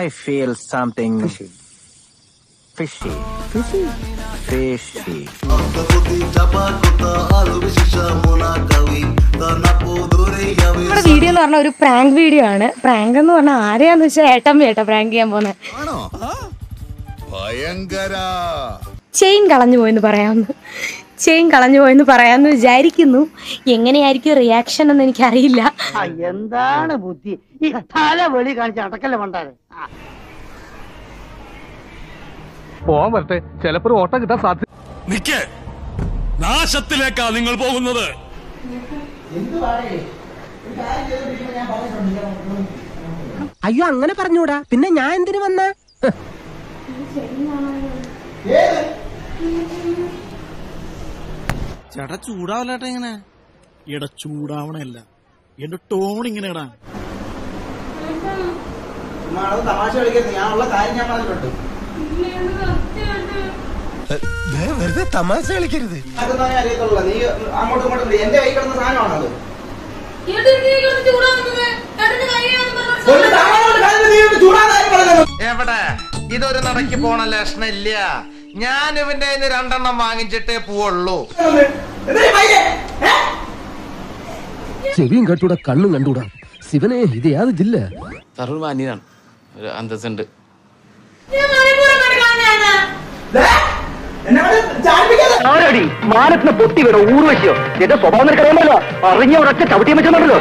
feel something fishy. Fishy? Fishy. നമ്മുടെ video എന്ന് പറഞ്ഞാൽ ഒരു പ്രാങ്ക് വീഡിയോ ആണ് പ്രാങ്ക് എന്ന് പറഞ്ഞാൽ ആരെയാന്ന് വെച്ചാൽ ഏട്ടൻ വേട്ട പ്രാങ്ക് ചെയ്യാൻ പോകുന്നത് ഭയങ്കര ചെയിൻ കളഞ്ഞു പോയെന്ന് പറയാമെന്ന് ചെയിൻ കളഞ്ഞു പോയെന്ന് പറയാമെന്ന് വിചാരിക്കുന്നു എങ്ങനെയായിരിക്കും റിയാക്ഷൻ എന്ന് എനിക്കറിയില്ല ആ, എന്താണ് ബുദ്ധി ഈ തല വെളി കാണിച്ച് അടക്കല്ലേ പണ്ടാരെ പോവാൻ വരട്ടെ ചിലപ്പോ ഒരു ഓട്ടം കിട്ടാൻ സാധ്യത നിക്ക് നാശത്തിലേക്കാ നിങ്ങൾ പോകുന്നത് അയ്യോ അങ്ങനെ പറഞ്ഞൂടാ പിന്നെ ഞാൻ എന്തിനു വന്ന ചേട്ടാ ചൂടാവല്ലേട്ടാ ഇങ്ങനെ എടാ ചൂടാവണല്ല എന്റെ ടോൺ ഇങ്ങനെ ഇടാ തമാശ കളിക്കരുത് ഞാൻ ഉള്ള കാര്യം ഞാൻ പറഞ്ഞിട്ടുണ്ട് വെറുതെ തമാശ കളിക്കരുത് അതൊന്നും അറിയത്തുള്ളൂ നീ അങ്ങോട്ടും ഇങ്ങോട്ടും വിളി. എന്റെ കൈ കിടന്ന സാധനമാണത് എവിടെ ഇതൊരു നടക്ക് പോണ ലക്ഷണില്ല ഞാൻ ഇവന്റെ കയ്യിന്ന് രണ്ടെണ്ണം വാങ്ങിച്ചിട്ടേ പോവുള്ളൂ ചെവിയും കണ്ടൂടാ കണ്ണും കണ്ടൂടാ ശിവനെ ഇത് യാത് ജില്ല തറു മാന്യനാണ് ഒരു അന്തസ്സുണ്ട് ആരടി മാനത്തിന് പൊട്ടി വീണോ ഊർവശിയോ എന്റെ സ്വഭാവം നിനക്കറിയാമല്ലോ അറിഞ്ഞ ഉറച്ച ചവിട്ടിയും വെച്ചോ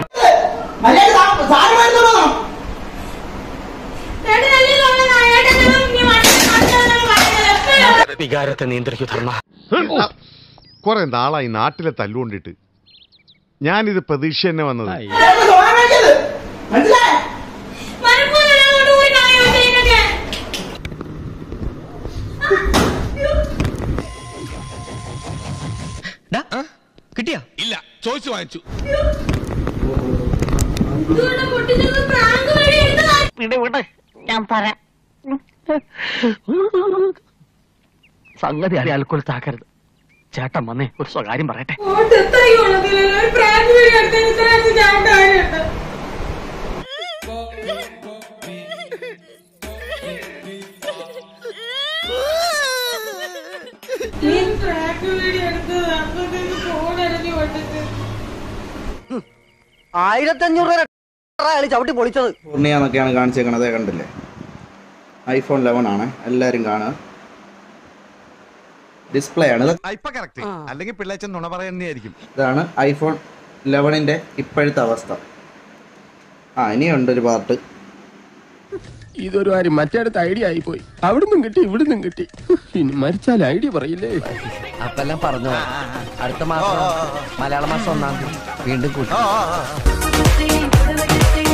വികാരത്തെ നിയന്ത്രിക്കൂ ധർമ്മ കുറെ നാളായി നാട്ടിലെ തല്ലുകൊണ്ടിട്ട് ഞാനിത് പ്രതീക്ഷ തന്നെ വന്നത് കിട്ടിയാ ഇല്ല ചോദിച്ചു വാങ്ങിച്ചു ഞാൻ പറയാം സംഗതി അറിയാൻ കൊലുത്താക്കരുത് ചേട്ടൻ വന്നേ ഒരു സ്വകാര്യം പറയട്ടെ ആയിരത്തഞ്ഞൂറ് രൂപ ചവിട്ടി പൊളിച്ചത് പൂർണ്ണിയാന്നൊക്കെയാണ് കാണിച്ചേക്കണത് അതേ കണ്ടില്ലേ ഐഫോൺ ലെവൻ ആണ് എല്ലാരും കാണുക ഡിസ്പ്ലേ ആണ് ഇത് ഇപ്പൊ കറക്റ്റ് അല്ലെങ്കിൽ പിള്ളേച്ചൻ നുണ പറയുന്നതായിരിക്കും ഇതാണ് ഐഫോൺ ലെവനിന്റെ ഇപ്പോഴത്തെ അവസ്ഥ ആ ഇനിയുണ്ട് ഒരു പാർട്ട് ഇതൊരു കാര്യം മറ്റേടത്ത് ഐഡിയ ആയി പോയി അവിടുന്നും കിട്ടി ഇവിടുന്നും കിട്ടി ഇനി മരിച്ചാൽ ഐഡിയ പറയില്ലേ അപ്പെല്ലാം പറഞ്ഞു അടുത്ത മാസം മലയാള മാസം ഒന്നാം തീയതി വീണ്ടും കൂട്ടി Thank you.